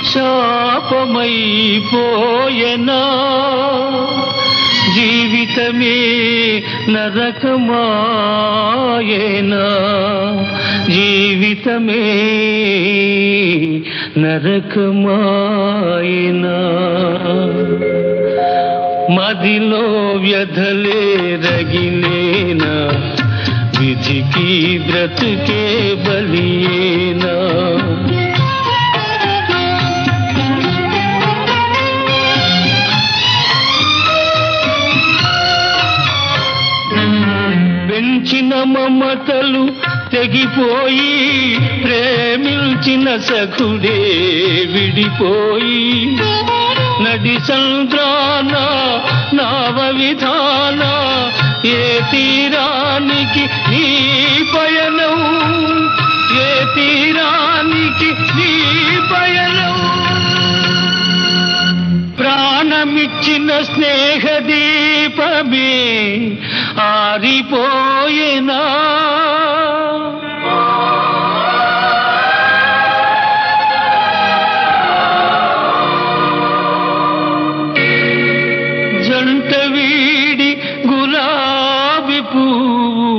శాపమైపోయెనా జీవితమే నరకమాయేనా జీవితమే నరకమాయనా మదిలో వ్యధలే రగిలేనా విధికి బ్రతుకే బలియేనా పెంచిన మమతలు తెగిపోయి ప్రేమించిన సఖుడే విడిపోయి నడి సంద్రాన నావ విధాన ఏ తీరానికి నీ పయనం ఏ తీరానికి నీ పయనం ప్రాణమిచ్చిన స్నేహ దీపమే ఆరిపోయేనా జంట వీడి గులాబీ పువ్వు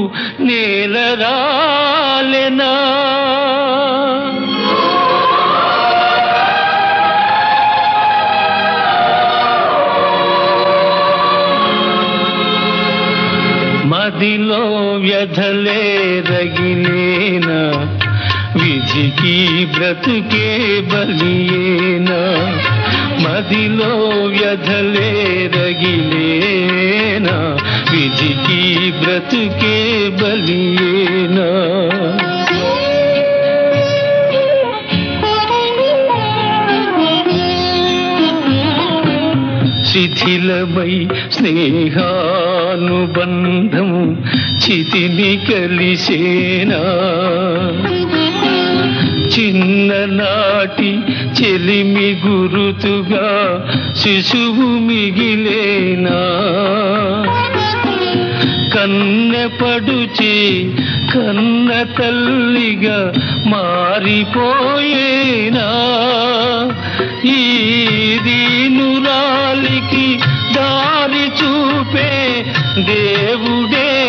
నేలరాలెనా మదిలో వ్యధలే రగిలేనా విధికి బ్రతుకే బలియేనా మదిలో వ్యధలే రగిలేనా విధికి బ్రతుకే బలియేనా శిథిలమై స్నేహానుబంధం చితిని కలిసేనా చిన్ననాటి చెలిమి గురుతుగా శిశువు మిగిలేనా కన్నెపడుచి కన్న తల్లిగా మారిపోయేనా ఈ దీనురాలికి దారి చూపే దేవుడే